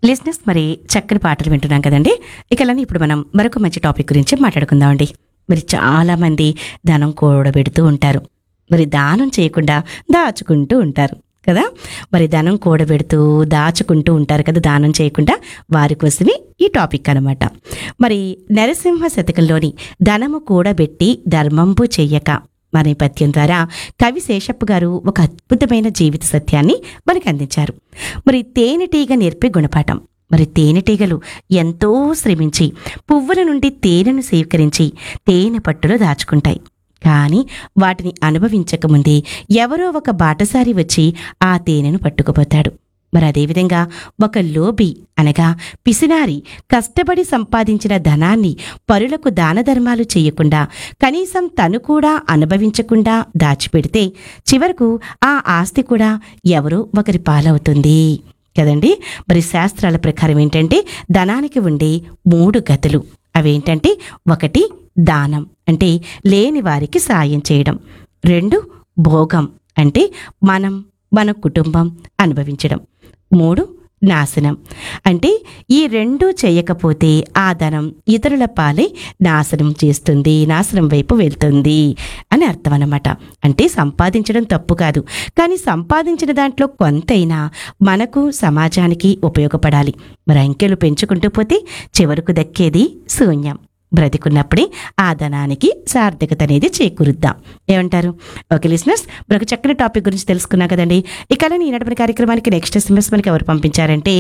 లిస్నెస్ మరి చక్కని పాటలు వింటున్నాం కదండి ఇక అలానే ఇప్పుడు మనం మరొక మంచి టాపిక్ గురించి మాట్లాడుకుందామండి మరి చాలా మంది ధనం కూడబెడుతూ ఉంటారు మరి దానం చేయకుండా దాచుకుంటూ ఉంటారు కదా మరి ధనం కూడబెడుతూ దాచుకుంటూ ఉంటారు కదా దానం చేయకుండా వారి కోసమే ఈ టాపిక్ అనమాట మరి నరసింహ శతకంలోని ధనము కూడబెట్టి ధర్మంబు చెయ్యక మన పద్యం ద్వారా కవి శేషప్ప గారు ఒక అద్భుతమైన జీవిత సత్యాన్ని మనకు అందించారు మరి తేనెటీగ నేర్పే గుణపాఠం మరి తేనెటీగలు ఎంతో శ్రమించి పువ్వుల నుండి తేనెను సేకరించి తేనె పట్టులో దాచుకుంటాయి కానీ వాటిని అనుభవించకముందే ఎవరో ఒక బాటసారి వచ్చి ఆ తేనెను పట్టుకుపోతాడు మరి అదేవిధంగా ఒక లోబి అనగా పిసినారి కష్టపడి సంపాదించిన ధనాన్ని పరులకు దాన ధర్మాలు చేయకుండా కనీసం తను కూడా అనుభవించకుండా దాచిపెడితే చివరకు ఆ ఆస్తి కూడా ఎవరో ఒకరి పాలవుతుంది కదండి మరి శాస్త్రాల ప్రకారం ఏంటంటే ధనానికి ఉండే మూడు గతులు అవేంటంటే ఒకటి దానం అంటే లేని వారికి సాయం చేయడం రెండు భోగం అంటే మనం మన కుటుంబం అనుభవించడం మూడు నాశనం అంటే ఈ రెండు చేయకపోతే ఆ ధనం ఇతరుల పాలై నాశనం చేస్తుంది నాశనం వైపు వెళ్తుంది అని అర్థం అన్నమాట అంటే సంపాదించడం తప్పు కాదు కానీ సంపాదించిన దాంట్లో కొంతైనా మనకు సమాజానికి ఉపయోగపడాలి మరి అంకెలు పెంచుకుంటూ పోతే చివరకు దక్కేది శూన్యం బ్రతికున్నప్పుడే ఆ ధనానికి సార్థకత అనేది చేకూరుద్దాం ఏమంటారు ఓకే లిసినర్స్ మరొక చక్కని టాపిక్ గురించి తెలుసుకున్నా కదండి ఇక ఈనాటి కార్యక్రమానికి నెక్స్ట్ ఎస్ఎంఎస్ మనకి ఎవరు పంపించారంటే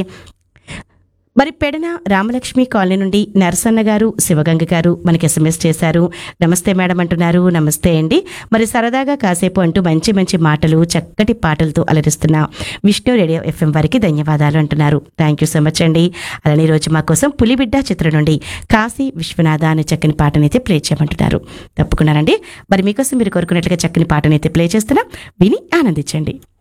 మరి పెడన రామలక్ష్మి కాలనీ నుండి నరసన్న గారు శివగంగ గారు మనకి ఎస్ఎంఎస్ చేశారు నమస్తే మేడం అంటున్నారు నమస్తే అండి మరి సరదాగా కాసేపు అంటూ మంచి మంచి మాటలు చక్కటి పాటలతో అలరిస్తున్న విష్ణు రేడియో ఎఫ్ఎం వారికి ధన్యవాదాలు అంటున్నారు థ్యాంక్ యూ సో మచ్ అండి అలానే ఈ రోజు మా కోసం పులిబిడ్డ చిత్రం నుండి కాశీ విశ్వనాథ అనే చక్కని పాటనైతే ప్లే చేయమంటున్నారు తప్పకుండానండి మరి మీకోసం మీరు కోరుకున్నట్లుగా చక్కని పాటనైతే ప్లే చేస్తున్నా విని ఆనందించండి